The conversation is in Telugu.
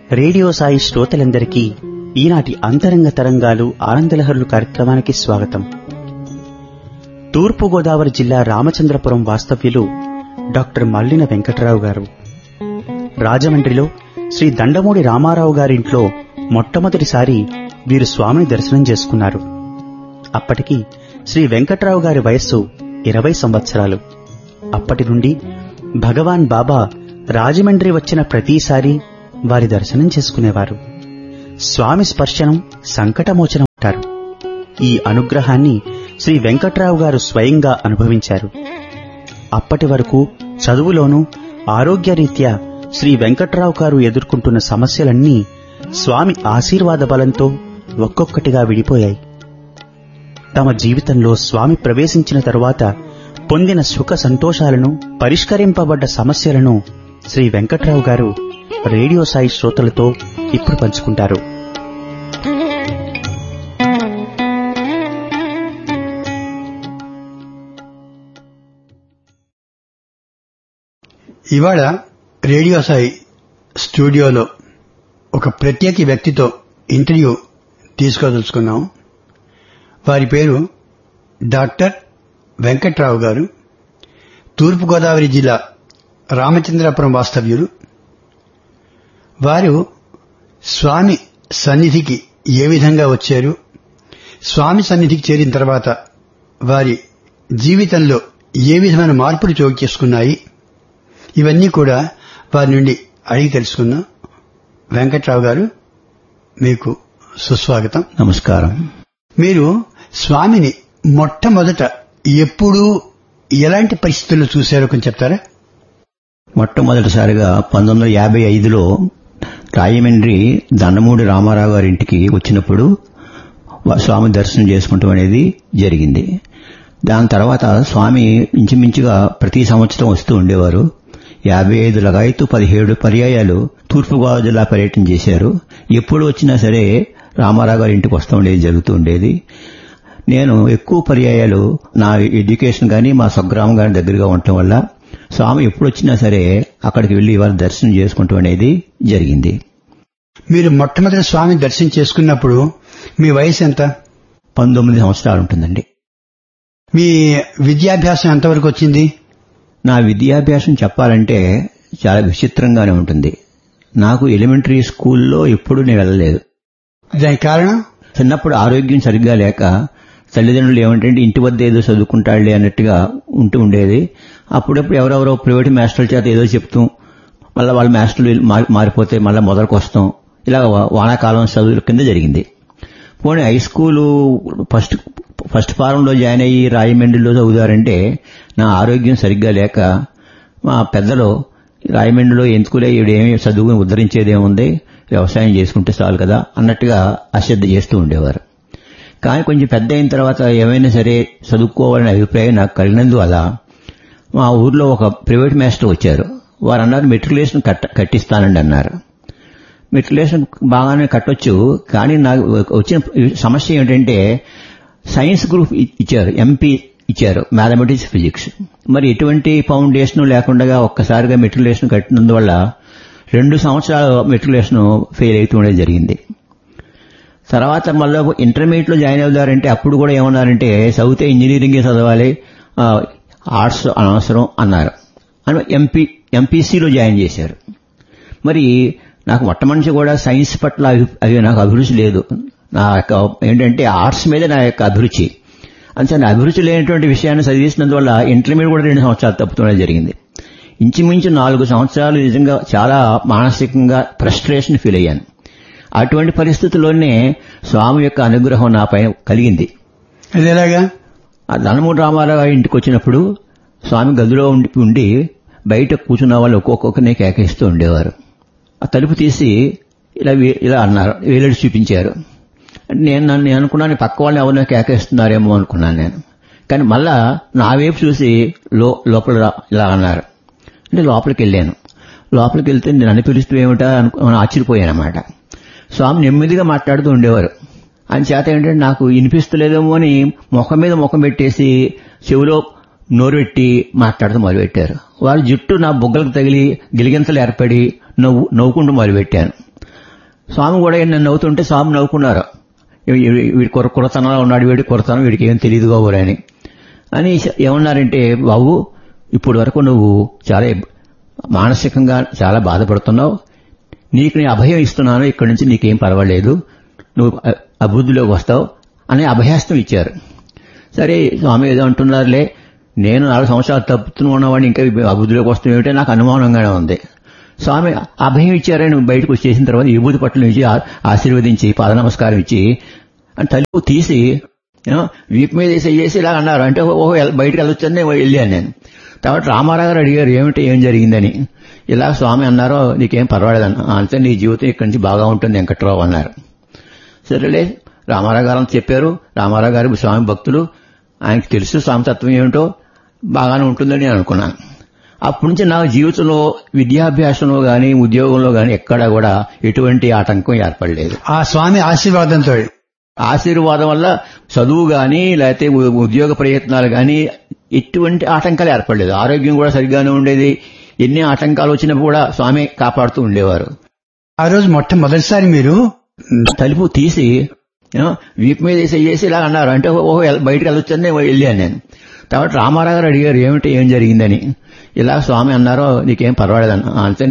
రేడియో సాయి శ్రోతలందరికీ ఈనాటి అంతరంగ తరంగాలు ఆనందలహరులు కార్యక్రమానికి స్వాగతం తూర్పుగోదావరి జిల్లా రామచంద్రపురం వాస్తవ్యులు డాక్టర్ మల్లిన వెంకట్రావు గారు రాజమండ్రిలో శ్రీ దండమూడి రామారావు గారింట్లో మొట్టమొదటిసారి వీరు స్వామిని దర్శనం చేసుకున్నారు అప్పటికి శ్రీ వెంకట్రావు గారి వయస్సు ఇరవై సంవత్సరాలు అప్పటి నుండి భగవాన్ బాబా రాజమండ్రి వచ్చిన ప్రతిసారి వారి దర్శనం చేసుకునేవారు స్వామి స్పర్శనం సంకటమోచనం అంటారు ఈ అనుగ్రహాన్ని శ్రీ వెంకట్రావు గారు స్వయంగా అనుభవించారు అప్పటి వరకు చదువులోనూ ఆరోగ్యరీత్యా శ్రీ వెంకట్రావు గారు ఎదుర్కొంటున్న సమస్యలన్నీ స్వామి ఆశీర్వాద బలంతో ఒక్కొక్కటిగా విడిపోయాయి తమ జీవితంలో స్వామి ప్రవేశించిన తరువాత పొందిన సుఖ సంతోషాలను పరిష్కరింపబడ్డ సమస్యలను శ్రీ వెంకట్రావు గారు రేడియో సాయి శ్రోతలతో ఇప్పుడు పంచుకుంటారు ఇవాళ రేడియో సాయి స్టూడియోలో ఒక ప్రత్యేక వ్యక్తితో ఇంటర్వ్యూ తీసుకోదలుచుకున్నాం వారి పేరు డాక్టర్ వెంకట్రావు గారు తూర్పుగోదావరి జిల్లా రామచంద్రపురం వాస్తవ్యులు వారు స్వామి సన్నిధికి ఏ విధంగా వచ్చారు స్వామి సన్నిధికి చేరిన తర్వాత వారి జీవితంలో ఏ విధమైన మార్పులు చోటు చేసుకున్నాయి ఇవన్నీ కూడా వారి నుండి అడిగి తెలుసుకుందాం వెంకట్రావు గారు మీకు సుస్వాగతం నమస్కారం మీరు స్వామిని మొట్టమొదట ఎప్పుడు ఎలాంటి పరిస్థితుల్లో చూశారో కొంచెం చెప్తారా మొట్టమొదటిసారిగా పంతొమ్మిది వందల యాభై ఐదులో రాయమండ్రి దండమూడి రామారావు గారి ఇంటికి వచ్చినప్పుడు వా- స్వామి దర్శనం చేసుకుంటాం అనేది జరిగింది దాని తర్వాత స్వామి ఇంచుమించుగా ప్రతి సంవత్సరం వస్తూ ఉండేవారు యాభై ఐదు లగాయతు పదిహేడు పర్యాయాలు తూర్పుగోదావరి జిల్లా పర్యటన చేశారు ఎప్పుడు వచ్చినా సరే రామారావు గారి ఇంటికి వస్తూ ఉండేది జరుగుతూ ఉండేది నేను ఎక్కువ పర్యాయాలు నా ఎడ్యుకేషన్ కానీ మా స్వగ్రామం కానీ దగ్గరగా ఉండటం వల్ల స్వామి ఎప్పుడు వచ్చినా సరే అక్కడికి వెళ్లి ఇవాళ దర్శనం చేసుకుంటాం అనేది జరిగింది మీరు మొట్టమొదటి స్వామి దర్శనం చేసుకున్నప్పుడు మీ వయసు ఎంత పంతొమ్మిది సంవత్సరాలు ఉంటుందండి మీ విద్యాభ్యాసం ఎంతవరకు వచ్చింది నా విద్యాభ్యాసం చెప్పాలంటే చాలా విచిత్రంగానే ఉంటుంది నాకు ఎలిమెంటరీ స్కూల్లో ఎప్పుడు నేను వెళ్ళలేదు దానికి కారణం చిన్నప్పుడు ఆరోగ్యం సరిగ్గా లేక తల్లిదండ్రులు ఏమంటే ఇంటి వద్ద ఏదో చదువుకుంటాడులే అన్నట్టుగా ఉంటూ ఉండేది అప్పుడప్పుడు ఎవరెవరో ప్రైవేట్ మాస్టర్ల చేత ఏదో చెప్తూ మళ్ళీ వాళ్ళ మాస్టర్లు మారి- మారిపోతే మళ్ళీ మొదలకు వస్తాం ఇలా వా- వానాకాలం చదువుల కింద జరిగింది పోనీ హై స్కూలు ఫస్ట్ ఫస్ట్ ఫారంలో జాయిన్ అయ్యి రాయమండ్రిలో చదువుతారంటే నా ఆరోగ్యం సరిగ్గా లేక మా పెద్దలు రాయమండ్రిలో ఎందుకులే ఈవిడేమి చదువుకుని ఉద్ధరించేదేముంది వ్యవసాయం చేసుకుంటే చాలు కదా అన్నట్టుగా అశ్రద్ధ చేస్తూ ఉండేవారు కానీ కొంచెం పెద్ద అయిన తర్వాత ఏమైనా సరే చదువుకోవాలనే అభిప్రాయం నాకు కలిగినందువల్ల మా ఊర్లో ఒక ప్రైవేట్ మాస్టర్ వచ్చారు వారు అన్నారు మెట్రికులేషన్ కట్ట కట్టిస్తానండి అన్నారు మెట్రికులేషన్ బాగానే కట్టొచ్చు కానీ నాకు వచ్చిన సమస్య ఏంటంటే సైన్స్ గ్రూప్ ఇ- ఇచ్చారు ఎంపీ ఇచ్చారు మ్యాథమెటిక్స్ ఫిజిక్స్ మరి ఎటువంటి ఫౌండేషన్ లేకుండా ఒక్కసారిగా మెట్రికులేషన్ కట్టినందువల్ల రెండు సంవత్సరాలు మెట్రికులేషన్ ఫెయిల్ అవుతూ జరిగింది తర్వాత మళ్ళీ ఇంటర్మీడియట్ లో జాయిన్ అవుతారంటే అప్పుడు కూడా ఏమన్నారంటే చదివితే ఇంజనీరింగే చదవాలి ఆ, ఆర్ట్స్ అనవసరం అన్నారు అని ఎంపీ ఎంపీసీలో జాయిన్ చేశారు మరి నాకు మొట్టమొదటి కూడా సైన్స్ పట్ల అభి- అవి నాకు అభిరుచి లేదు నా యొక్క ఏంటంటే ఆర్ట్స్ మీద నా యొక్క అభిరుచి అంతే నా అభిరుచి లేనటువంటి విషయాన్ని చదివిస్తున్నందువల్ల ఇంటర్మీడియట్ కూడా రెండు సంవత్సరాలు తప్పుతుండడం జరిగింది ఇంచుమించు నాలుగు సంవత్సరాలు నిజంగా చాలా మానసికంగా ఫ్రస్ట్రేషన్ ఫీల్ అయ్యాను అటువంటి పరిస్థితుల్లోనే స్వామి యొక్క అనుగ్రహం నా పైన కలిగింది అది ఎలాగా ఆ ధనమూడి రామారావు గారి ఇంటికి వచ్చినప్పుడు స్వామి గదిలో ఉండి ఉండి బయట కూర్చున్న వాళ్ళు ఒక్కొక్కరిని కేకేస్తూ ఉండేవారు ఆ తలుపు తీసి ఇలా వే- ఇలా అన్నారు వేలెడి చూపించారు నేను నన్ను నేను అనుకున్నాను పక్క వాళ్ళని ఎవరినో కేకేస్తున్నారేమో అనుకున్నాను నేను కానీ మళ్ళా నా వైపు చూసి లో లోపల రా- ఇలా అన్నారు అంటే లోపలికి వెళ్ళాను లోపలికి వెళ్తే నన్ను పిలుస్తూ ఏమిటా అనుకు ఆశ్చర్యపోయాను అనమాట స్వామి నెమ్మదిగా మాట్లాడుతూ ఉండేవారు అని చేత ఏంటంటే నాకు వినిపిస్తలేదేమో అని ముఖం మీద ముఖం పెట్టేసి చెవిలో నోరు పెట్టి మాట్లాడుతూ మొదలుపెట్టారు వారి జుట్టు నా బుగ్గలకు తగిలి గిలిగింతలు ఏర్పడి నవ్వు నవ్వుకుంటూ మొదలుపెట్టాను స్వామి కూడా నన్ను నవ్వుతుంటే స్వామి నవ్వుకున్నారు వీ- వీ- వీడి కొర కొరతనంలో ఉన్నాడు వీడి కొరతనం వీడికి ఏం తెలియదు కాబోలు అని అని ఏమన్నారంటే బాబు ఇప్పుడు వరకు నువ్వు చాలా ఇబ్- మానసికంగా చాలా బాధపడుతున్నావు నీకు నేను అభయం ఇస్తున్నాను ఇక్కడి నుంచి నీకేం పర్వాలేదు నువ్వు అ- అభివృద్ధిలోకి వస్తావు అనే అభయాస్తం ఇచ్చారు సరే స్వామి ఏదో అంటున్నారులే నేను నాలుగు సంవత్సరాలు తప్పుతూ ఉన్నవాడిని ఇంకా అభివృద్ధిలోకి వస్తాం ఏమిటో నాకు అనుమానంగానే ఉంది స్వామి అభయం ఇచ్చారని బయటకు వచ్చేసిన తర్వాత విభూతి పట్ల నుంచి ఆ- ఆశీర్వదించి పాద నమస్కారం ఇచ్చి అని తలుపు తీసి ఏమో, వీపు మీద వేసి వేసి ఇలా అన్నారు అంటే ఓహో ఎల్- బయటకు వెళ్ళొచ్చని నేను వెళ్ళాను నేను తర్వాత రామారావు గారు అడిగారు ఏమిటి ఏం జరిగిందని ఇలా స్వామి అన్నారో నీకేం పర్వాలేదు అన్న అంతే నీ జీవితం ఇక్కడి నుంచి బాగా ఉంటుంది వెంకట్రావు అన్నారు సరేలే రామారావు గారు అంత చెప్పారు రామారావు గారు స్వామి భక్తులు ఆయనకు తెలుసు స్వామి తత్వం ఏమిటో బాగానే ఉంటుందని నేను అనుకున్నాను అప్పటి నుంచి నా జీవితంలో విద్యాభ్యాసంలో గాని ఉద్యోగంలో గాని ఎక్కడా కూడా ఎటువంటి ఆటంకం ఏర్పడలేదు ఆ స్వామి ఆశీర్వాదంతో ఆశీర్వాదం వల్ల చదువు గాని లేకపోతే ఉ- ఉద్యోగ ప్రయత్నాలు గాని ఎటువంటి ఆటంకాలు ఏర్పడలేదు ఆరోగ్యం కూడా సరిగ్గానే ఉండేది ఎన్ని ఆటంకాలు వచ్చినప్పుడు కూడా స్వామి కాపాడుతూ ఉండేవారు ఆ రోజు మొట్టమొదటిసారి మీరు తలుపు తీసి ఏమో, వీపు మీద వేసి వేసి ఇలా అన్నారు అంటే ఓహో ఎల్- బయటకు వెళ్ళొచ్చని నేను వెళ్ళాను నేను తర్వాత రామారావు గారు అడిగారు ఏమిటి ఏం జరిగిందని ఇలా స్వామి అన్నారో నీకేం పర్వాలేదు అన్న అంతే